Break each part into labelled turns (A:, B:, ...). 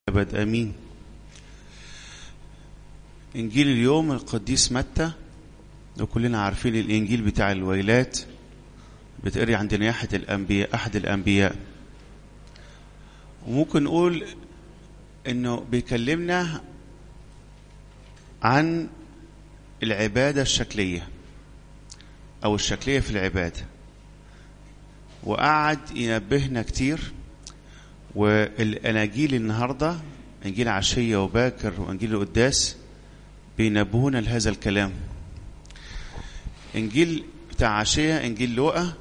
A: أبد أمين إنجيل اليوم القديس متى وكلنا عارفين الإنجيل بتاع الويلات بتقري عند نياحة الأنبياء أحد الأنبياء وممكن نقول إنه بيكلمنا عن العبادة الشكلية أو الشكلية في العبادة وقعد ينبهنا كتير والأناجيل النهاردة إنجيل عشية وباكر وإنجيل القداس بينبهونا لهذا الكلام إنجيل بتاع عشية إنجيل لوقا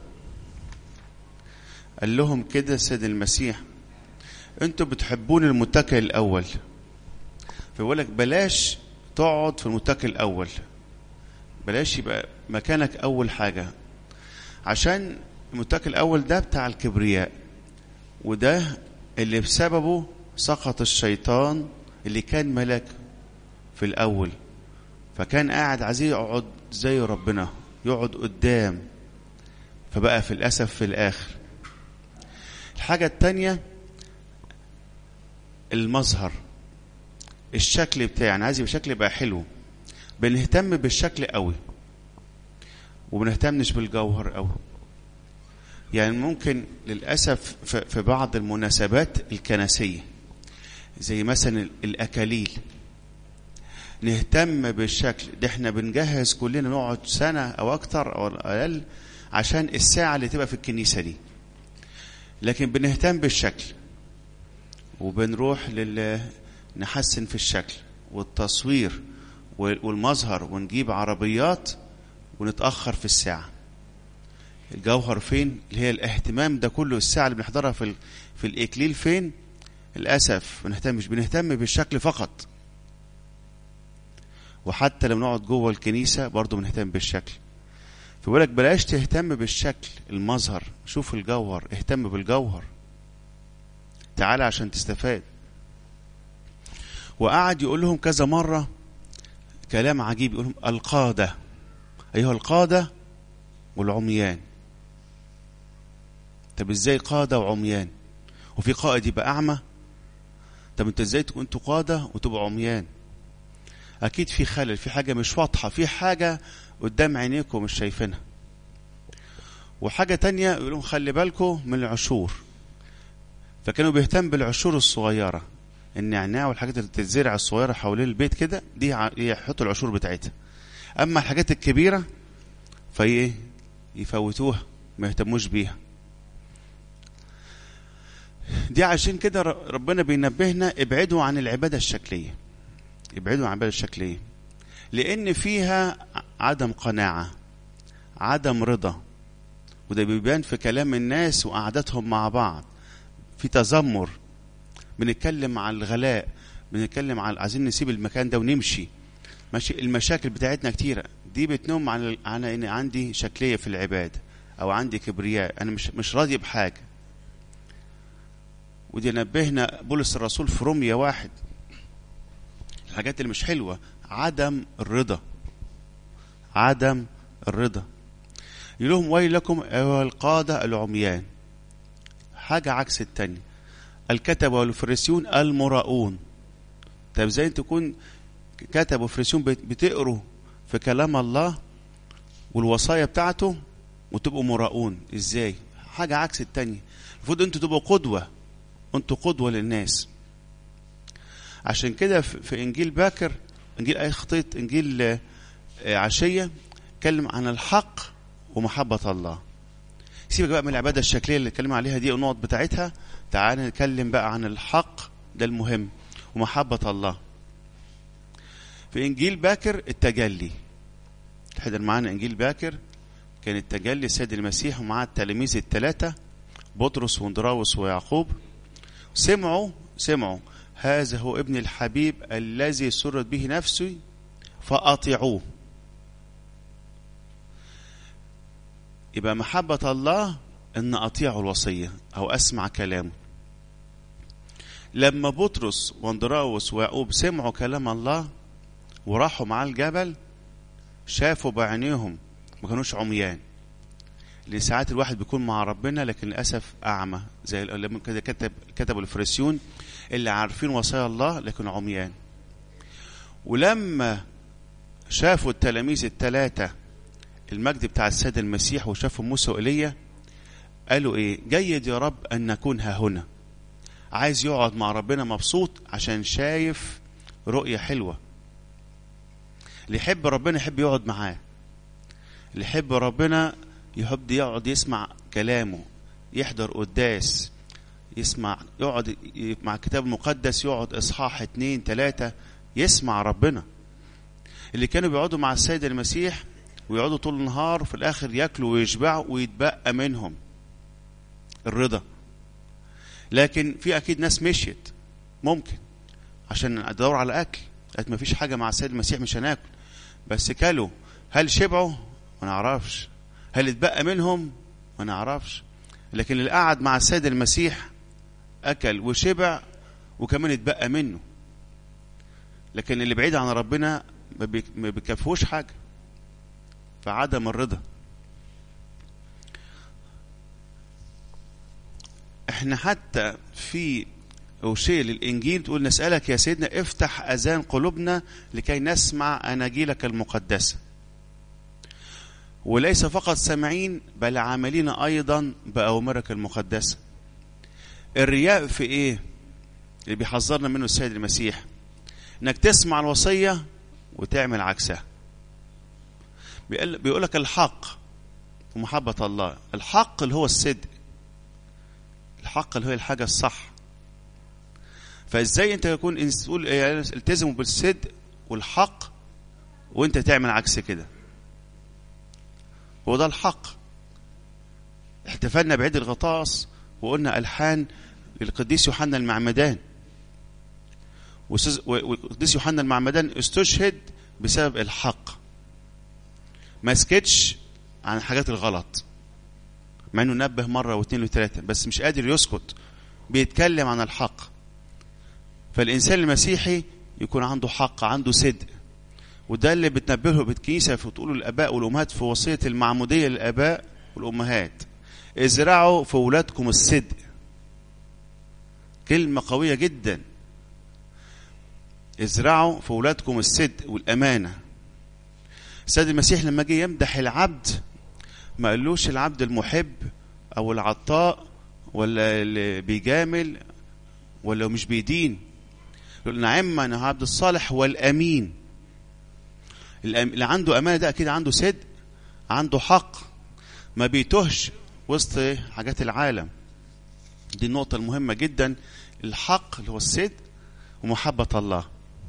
A: قال لهم كده السيد المسيح انتوا بتحبون المتكئ الأول فيقول لك بلاش تقعد في المتكئ الأول بلاش يبقى مكانك أول حاجة عشان المتكئ الأول ده بتاع الكبرياء وده اللي بسببه سقط الشيطان اللي كان ملك في الأول فكان قاعد عايز يقعد زي ربنا يقعد قدام فبقى في الأسف في الآخر الحاجة التانية المظهر الشكل بتاعي أنا عايز يبقى شكلي يبقى حلو بنهتم بالشكل قوي وبنهتمش بالجوهر قوي يعني ممكن للأسف في بعض المناسبات الكنسية زي مثلا الأكاليل نهتم بالشكل ده احنا بنجهز كلنا نقعد سنة أو أكتر أو أقل عشان الساعة اللي تبقى في الكنيسة دي لكن بنهتم بالشكل وبنروح لل نحسن في الشكل والتصوير والمظهر ونجيب عربيات ونتأخر في الساعة الجوهر فين اللي هي الاهتمام ده كله الساعة اللي بنحضرها في, في الإكليل فين للأسف بنهتمش بنهتم بالشكل فقط وحتى لما نقعد جوه الكنيسة برضه بنهتم بالشكل فبقول لك بلاش تهتم بالشكل المظهر شوف الجوهر اهتم بالجوهر تعالى عشان تستفاد وقعد يقول لهم كذا مرة كلام عجيب يقول لهم القادة أيها القادة والعميان طب ازاي قادة وعميان وفي قائد يبقى أعمى طب انت ازاي تكون انتوا قادة وتبقوا عميان أكيد في خلل في حاجة مش واضحة في حاجة قدام عينيكم مش شايفينها وحاجة تانية يقول لهم خلي بالكم من العشور فكانوا بيهتم بالعشور الصغيرة النعناع والحاجات اللي بتتزرع الصغيرة حوالين البيت كده دي يحطوا العشور بتاعتها أما الحاجات الكبيرة فايه يفوتوها ما يهتموش بيها دي عشان كده ربنا بينبهنا ابعدوا عن العبادة الشكلية ابعدوا عن العبادة الشكلية لأن فيها عدم قناعة عدم رضا وده بيبان في كلام الناس وقعدتهم مع بعض في تذمر بنتكلم عن الغلاء بنتكلم عن عايزين نسيب المكان ده ونمشي ماشي المشاكل بتاعتنا كتيرة دي بتنوم عن عن ان عندي شكليه في العباده او عندي كبرياء انا مش مش راضي بحاجه ودي نبهنا بولس الرسول في روميا واحد الحاجات اللي مش حلوه عدم الرضا عدم الرضا يقول لهم ويلكم ايها القاده العميان حاجه عكس التانية الكتبه والفريسيون المراؤون طب ازاي تكون كتب وفريسيون بتقروا في كلام الله والوصايا بتاعته وتبقوا مراؤون ازاي حاجة عكس التانية المفروض انتوا تبقوا قدوة انتوا قدوة للناس عشان كده في انجيل باكر انجيل اي خطيط انجيل عشية اتكلم عن الحق ومحبة الله سيبك بقى من العبادة الشكلية اللي اتكلم عليها دي النقط بتاعتها تعال نتكلم بقى عن الحق ده المهم ومحبة الله في انجيل باكر التجلي تحضر معانا انجيل باكر كان التجلي السيد المسيح ومعاه التلاميذ الثلاثه بطرس واندراوس ويعقوب سمعوا سمعوا هذا هو ابن الحبيب الذي سرت به نفسي فاطيعوه يبقى محبة الله ان اطيع الوصية او اسمع كلامه لما بطرس واندراوس ويعقوب سمعوا كلام الله وراحوا معاه الجبل شافوا بعينيهم ما كانوش عميان لان ساعات الواحد بيكون مع ربنا لكن للاسف اعمى زي لما كده كتب كتبوا الفريسيون اللي عارفين وصايا الله لكن عميان ولما شافوا التلاميذ الثلاثة المجد بتاع السيد المسيح وشافوا موسى وإيليا قالوا ايه جيد يا رب ان نكون ها هنا عايز يقعد مع ربنا مبسوط عشان شايف رؤية حلوة اللي يحب ربنا يحب يقعد معاه اللي يحب ربنا يحب يقعد يسمع كلامه يحضر قداس يسمع يقعد مع الكتاب المقدس يقعد اصحاح اتنين تلاتة يسمع ربنا اللي كانوا بيقعدوا مع السيد المسيح ويقعدوا طول النهار وفي الاخر ياكلوا ويشبعوا ويتبقى منهم الرضا لكن في اكيد ناس مشيت ممكن عشان ادور على اكل قالت ما فيش حاجه مع السيد المسيح مش هناكل بس كلوا هل شبعوا ما نعرفش هل اتبقى منهم ما نعرفش لكن اللي قعد مع السيد المسيح اكل وشبع وكمان اتبقى منه لكن اللي بعيد عن ربنا ما بيكفوش حاجه فعدم الرضا احنا حتى في أوشية للإنجيل تقول نسألك يا سيدنا افتح أذان قلوبنا لكي نسمع أناجيلك المقدسة وليس فقط سامعين بل عاملين أيضا بأوامرك المقدسة الرياء في إيه اللي بيحذرنا منه السيد المسيح انك تسمع الوصية وتعمل عكسها بيقول لك الحق ومحبة الله الحق اللي هو الصدق الحق اللي هو الحاجة الصح فازاي انت يكون تقول التزموا بالصدق والحق وانت تعمل عكس كده هو ده الحق احتفلنا بعيد الغطاس وقلنا الحان للقديس يوحنا المعمدان والقديس يوحنا المعمدان استشهد بسبب الحق ما سكتش عن الحاجات الغلط مع انه نبه مره واثنين وثلاثه بس مش قادر يسكت بيتكلم عن الحق فالانسان المسيحي يكون عنده حق عنده صدق وده اللي بتنبهه بالكنيسه بتقوله الاباء والامهات في وصيه المعموديه للاباء والامهات ازرعوا في اولادكم الصدق كلمه قويه جدا ازرعوا في اولادكم الصدق والامانه السيد المسيح لما جه يمدح العبد ما قالوش العبد المحب او العطاء ولا اللي بيجامل ولا مش بيدين يقول نعم انا عبد الصالح والامين اللي عنده امانه ده اكيد عنده صدق عنده حق ما بيتهش وسط حاجات العالم دي النقطه المهمه جدا الحق اللي هو الصدق ومحبه الله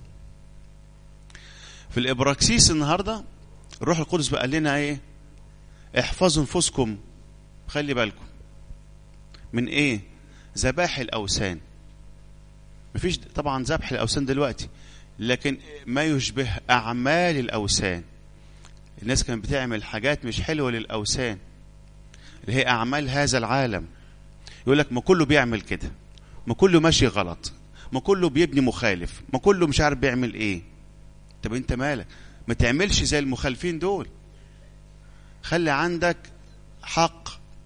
A: في الابراكسيس النهارده الروح القدس بقى لنا ايه احفظوا انفسكم خلي بالكم من ايه ذبائح الاوثان مفيش طبعا ذبح الاوثان دلوقتي لكن ما يشبه اعمال الاوثان الناس كانت بتعمل حاجات مش حلوه للاوثان اللي هي اعمال هذا العالم يقول لك ما كله بيعمل كده ما كله ماشي غلط ما كله بيبني مخالف ما كله مش عارف بيعمل ايه طب انت مالك ما تعملش زي المخالفين دول خلي عندك حق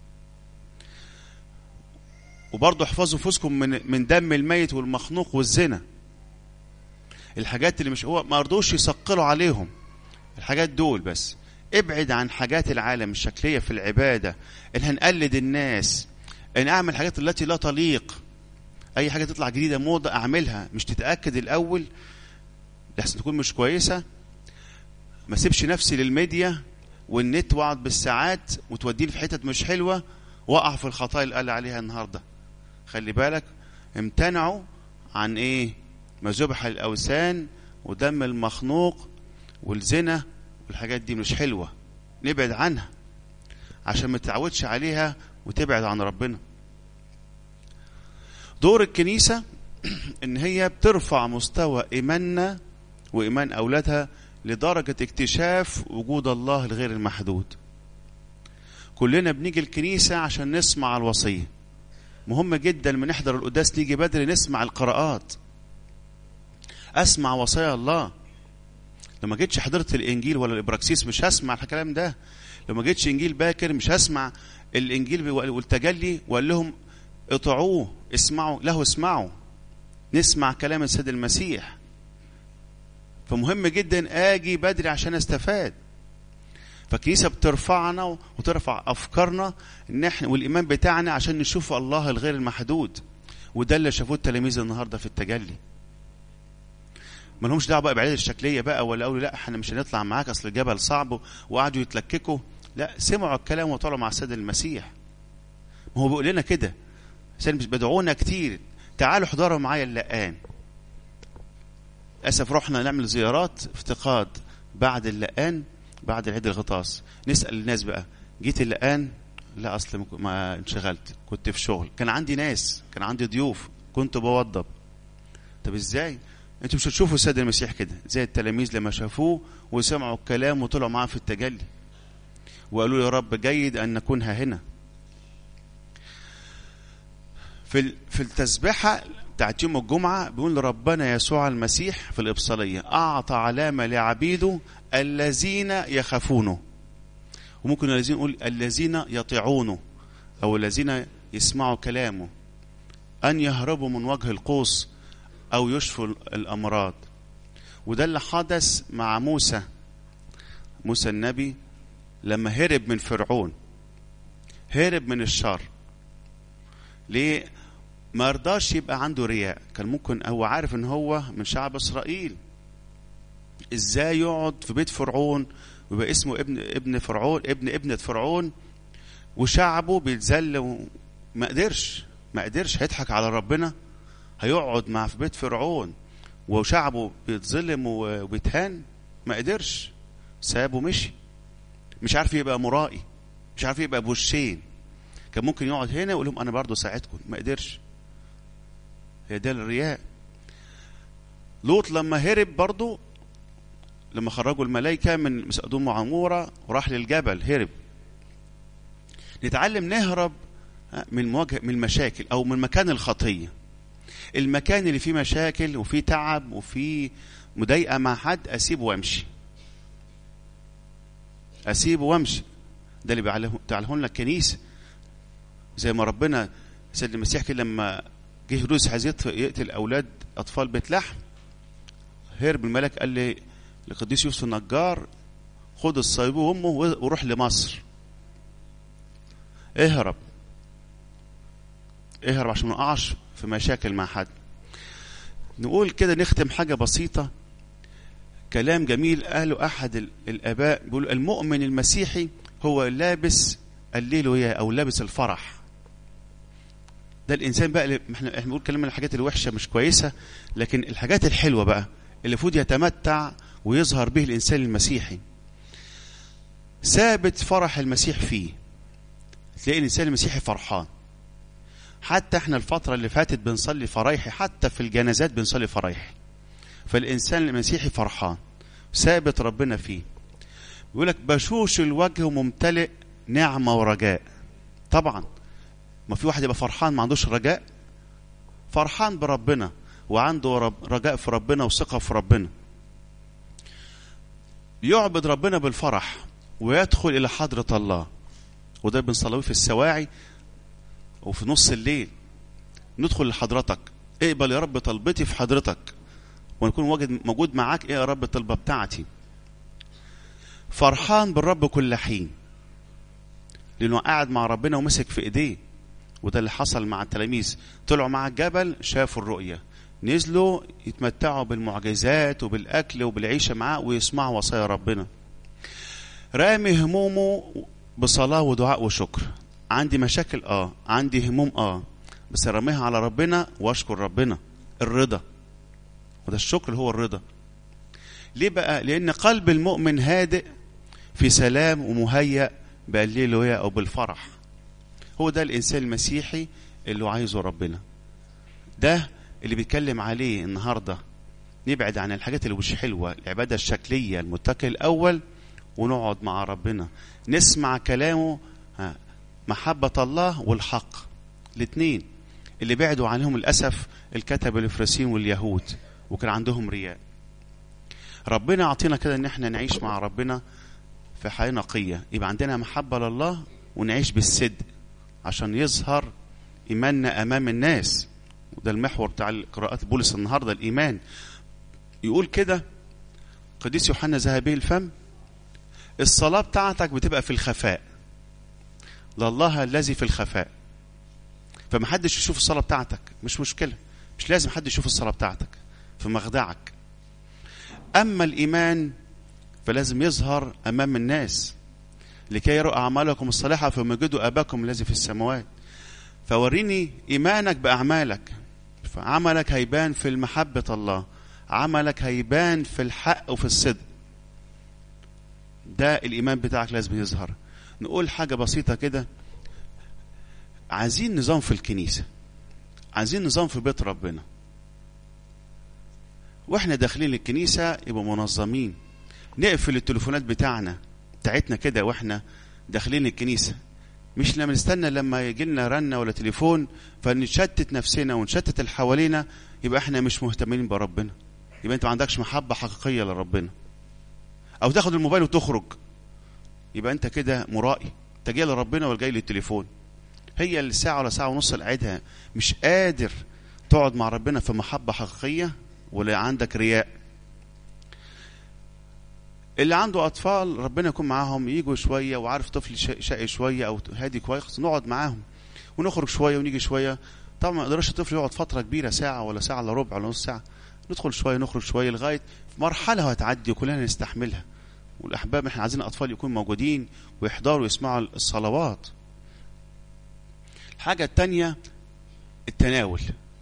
A: وبرضه احفظوا نفوسكم من من دم الميت والمخنوق والزنا الحاجات اللي مش هو ما رضوش يثقلوا عليهم الحاجات دول بس ابعد عن حاجات العالم الشكليه في العباده ان هنقلد الناس ان اعمل الحاجات التي لا تليق اي حاجه تطلع جديده موضه اعملها مش تتاكد الاول لحسن تكون مش كويسه ما سيبش نفسي للميديا والنت واقعد بالساعات وتوديني في حتت مش حلوه واقع في الخطايا اللي قال عليها النهارده خلي بالك امتنعوا عن ايه ما ذبح الاوثان ودم المخنوق والزنا والحاجات دي مش حلوه نبعد عنها عشان ما تتعودش عليها وتبعد عن ربنا دور الكنيسه ان هي بترفع مستوى ايماننا وايمان اولادها لدرجه اكتشاف وجود الله الغير المحدود كلنا بنيجي الكنيسه عشان نسمع الوصيه مهم جدا من نحضر القداس نيجي بدري نسمع القراءات اسمع وصايا الله لو ما جيتش حضرت الانجيل ولا الابراكسيس مش هسمع الكلام ده لو ما جيتش انجيل باكر مش هسمع الانجيل والتجلي وقال لهم اطيعوه اسمعوا له اسمعوا نسمع كلام السيد المسيح فمهم جدا اجي بدري عشان استفاد فالكنيسه بترفعنا وترفع افكارنا ان احنا والايمان بتاعنا عشان نشوف الله الغير المحدود وده اللي شافوه التلاميذ النهارده في التجلي ما لهمش دعوه بقى بالعيادة الشكليه بقى ولا قالوا لا احنا مش هنطلع معاك اصل الجبل صعب وقعدوا يتلككوا لا سمعوا الكلام وطلعوا مع السيد المسيح ما هو بيقول لنا كده عشان بدعونا كتير تعالوا احضروا معايا اللقان اسف رحنا نعمل زيارات افتقاد بعد اللقان بعد العيد الغطاس نسال الناس بقى جيت اللقان لا اصل ما انشغلت كنت في شغل كان عندي ناس كان عندي ضيوف كنت بوضب طب ازاي انتوا مش هتشوفوا السيد المسيح كده زي التلاميذ لما شافوه وسمعوا الكلام وطلعوا معاه في التجلي وقالوا يا رب جيد ان نكون ها هنا في في التسبيحه بتاعت يوم الجمعه بيقول ربنا يسوع المسيح في الابصاليه اعطى علامه لعبيده الذين يخافونه وممكن الذين يقول الذين يطيعونه او الذين يسمعوا كلامه ان يهربوا من وجه القوس او يشفوا الامراض وده اللي حدث مع موسى موسى النبي لما هرب من فرعون هرب من الشر ليه ما رضاش يبقى عنده رياء كان ممكن هو عارف ان هو من شعب اسرائيل ازاي يقعد في بيت فرعون ويبقى اسمه ابن ابن فرعون ابن ابنة فرعون وشعبه بيتذل ما قدرش ما قدرش هيضحك على ربنا هيقعد مع في بيت فرعون وشعبه بيتظلم وبيتهان ما قدرش سابه مشي مش عارف يبقى مرائي مش عارف يبقى بوشين كان ممكن يقعد هنا ويقول لهم انا برضه ساعدكم ما قدرش هي ده الرياء لوط لما هرب برضه لما خرجوا الملائكه من سدوم وعموره وراح للجبل هرب نتعلم نهرب من مواجهه من المشاكل او من مكان الخطيه المكان اللي فيه مشاكل وفيه تعب وفيه مضايقه مع حد اسيبه وامشي اسيبه وامشي ده اللي بيعلمه لنا الكنيسه زي ما ربنا سيد المسيح كده لما جه هيرودس عايز يقتل اولاد اطفال بيت لحم هرب الملك قال لي لقديس يوسف النجار خد الصليب وامه وروح لمصر اهرب اهرب عشان ما نقعش في مشاكل مع حد نقول كده نختم حاجة بسيطة كلام جميل قاله أحد الآباء بيقول المؤمن المسيحي هو لابس الليلويا أو لابس الفرح ده الإنسان بقى اللي احنا احنا بنقول كلام الحاجات الوحشة مش كويسة لكن الحاجات الحلوة بقى اللي المفروض يتمتع ويظهر به الإنسان المسيحي ثابت فرح المسيح فيه تلاقي الإنسان المسيحي فرحان حتى احنا الفترة اللي فاتت بنصلي فرايحي حتى في الجنازات بنصلي فرايحي فالإنسان المسيحي فرحان ثابت ربنا فيه بيقول لك بشوش الوجه ممتلئ نعمة ورجاء طبعا ما في واحد يبقى فرحان ما عندوش رجاء فرحان بربنا وعنده رب رجاء في ربنا وثقة في ربنا يعبد ربنا بالفرح ويدخل إلى حضرة الله وده بنصليه في السواعي وفي نص الليل ندخل لحضرتك اقبل يا رب طلبتي في حضرتك ونكون واجد موجود معاك ايه يا رب الطلبة بتاعتي فرحان بالرب كل حين لانه قاعد مع ربنا ومسك في ايديه وده اللي حصل مع التلاميذ طلعوا مع الجبل شافوا الرؤية نزلوا يتمتعوا بالمعجزات وبالاكل وبالعيشه معاه ويسمعوا وصايا ربنا رامي همومه بصلاه ودعاء وشكر عندي مشاكل اه عندي هموم اه بس رميها على ربنا واشكر ربنا الرضا وده الشكر هو الرضا ليه بقى لان قلب المؤمن هادئ في سلام ومهيأ بالليلويا او بالفرح هو ده الانسان المسيحي اللي عايزه ربنا ده اللي بيتكلم عليه النهارده نبعد عن الحاجات اللي مش حلوه العباده الشكليه المتكل الاول ونقعد مع ربنا نسمع كلامه ها محبة الله والحق الاثنين اللي بعدوا عنهم للأسف الكتب الفريسيين واليهود وكان عندهم رياء ربنا أعطينا كده ان احنا نعيش مع ربنا في حياة نقية يبقى عندنا محبة لله ونعيش بالصدق عشان يظهر إيماننا أمام الناس وده المحور بتاع قراءات بولس النهارده الايمان يقول كده قديس يوحنا ذهبي الفم الصلاه بتاعتك بتبقى في الخفاء لله الذي في الخفاء فمحدش يشوف الصلاه بتاعتك مش مشكله مش لازم حد يشوف الصلاه بتاعتك في مخدعك اما الايمان فلازم يظهر امام الناس لكي يروا اعمالكم الصالحه فيمجدوا اباكم الذي في السماوات فوريني ايمانك باعمالك فعملك هيبان في المحبه الله عملك هيبان في الحق وفي الصدق ده الايمان بتاعك لازم يظهر نقول حاجه بسيطه كده عايزين نظام في الكنيسه عايزين نظام في بيت ربنا واحنا داخلين الكنيسه يبقوا منظمين نقفل التليفونات بتاعنا بتاعتنا كده واحنا داخلين الكنيسه مش لما نستنى لما يجي لنا رنه ولا تليفون فنشتت نفسنا ونشتت اللي حوالينا يبقى احنا مش مهتمين بربنا يبقى انت ما عندكش محبه حقيقيه لربنا او تاخد الموبايل وتخرج يبقى انت كده مرائي انت جاي لربنا ولا جاي للتليفون هي الساعه ولا ساعه ونص اللي قاعدها مش قادر تقعد مع ربنا في محبه حقيقيه ولا عندك رياء اللي عنده اطفال ربنا يكون معاهم يجوا شويه وعارف طفل شقي شويه او هادي كويس نقعد معاهم ونخرج شويه ونيجي شويه طبعا ما يقدرش الطفل يقعد فتره كبيره ساعه ولا ساعه الا ربع ولا نص ساعه ندخل شويه نخرج شويه لغايه مرحله هتعدي وكلنا نستحملها والاحباب احنا عايزين الاطفال يكونوا موجودين ويحضروا ويسمعوا الصلوات الحاجه الثانيه التناول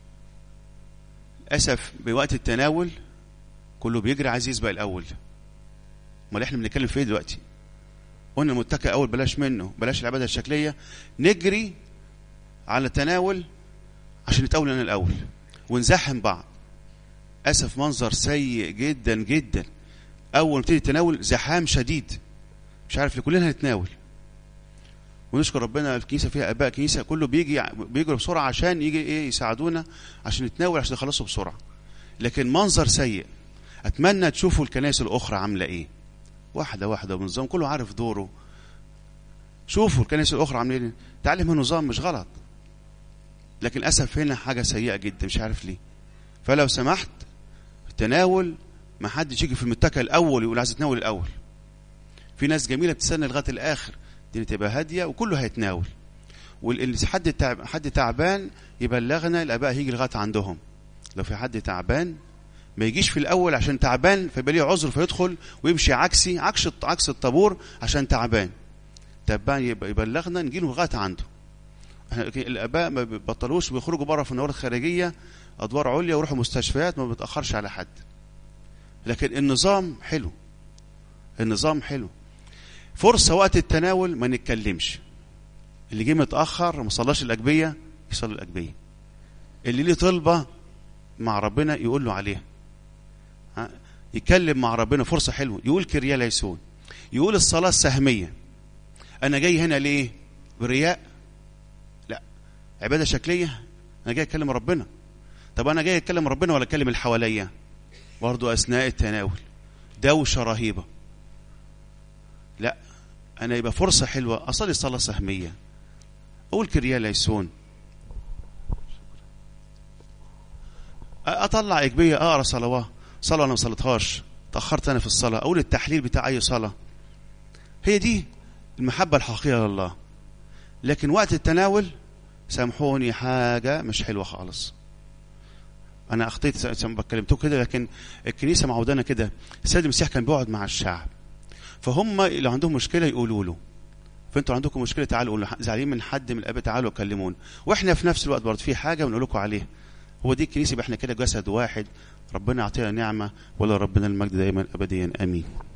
A: للاسف بوقت التناول كله بيجري عايز يسبق الاول امال احنا بنتكلم في ايه دلوقتي قلنا المتكئ اول بلاش منه بلاش العباده الشكليه نجري على التناول عشان نتقول انا الاول ونزاحم بعض اسف منظر سيء جدا جدا اول ما نبتدي التناول زحام شديد مش عارف كلنا هنتناول ونشكر ربنا الكنيسه فيها اباء كنيسه كله بيجي بيجري بسرعه عشان يجي ايه يساعدونا عشان نتناول عشان يخلصوا بسرعه لكن منظر سيء اتمنى تشوفوا الكنائس الاخرى عامله ايه واحده واحده ونظام كله عارف دوره شوفوا الكنائس الاخرى عاملين ايه تعلم النظام مش غلط لكن للاسف هنا حاجه سيئه جدا مش عارف ليه فلو سمحت التناول ما حدش يجي في المتكئ الاول يقول عايز اتناول الاول في ناس جميله بتستنى لغايه الاخر الدنيا تبقى هاديه وكله هيتناول واللي حد تعب حد تعبان يبلغنا الاباء هيجي لغايه عندهم لو في حد تعبان ما يجيش في الاول عشان تعبان فيبقى ليه عذر فيدخل ويمشي عكسي عكس عكس الطابور عشان تعبان تعبان يبقى يبلغنا نجي له لغايه عنده احنا الاباء ما بيبطلوش بيخرجوا بره في النوار الخارجيه ادوار عليا ويروحوا مستشفيات ما بيتاخرش على حد لكن النظام حلو النظام حلو فرصة وقت التناول ما نتكلمش اللي جه متأخر ما صلاش الأجبية يصلي الأجبية اللي ليه طلبة مع ربنا يقول له عليها يتكلم مع ربنا فرصة حلوة يقول كريا ليسون يقول الصلاة السهمية أنا جاي هنا ليه برياء لا عبادة شكلية أنا جاي أتكلم ربنا طب أنا جاي أتكلم ربنا ولا أتكلم اللي حواليا برضه أثناء التناول دوشة رهيبة لا أنا يبقى فرصة حلوة أصلي صلاة سهمية أقول كريا ليسون أطلع إجبية أقرأ صلوات صلاة أنا ما صليتهاش تأخرت أنا في الصلاة أقول التحليل بتاع أي صلاة هي دي المحبة الحقيقية لله لكن وقت التناول سامحوني حاجة مش حلوة خالص أنا أخطيت لما كلمته كده لكن الكنيسة معودانا كده السيد المسيح كان بيقعد مع الشعب فهم اللي عندهم مشكلة يقولوا له فانتوا عندكم مشكله تعالوا قولوا زعلانين من حد من الاباء تعالوا كلمونا واحنا في نفس الوقت برضه في حاجه بنقول لكم عليها هو دي الكنيسه يبقى احنا كده جسد واحد ربنا يعطينا نعمه ولا ربنا المجد دايما ابديا امين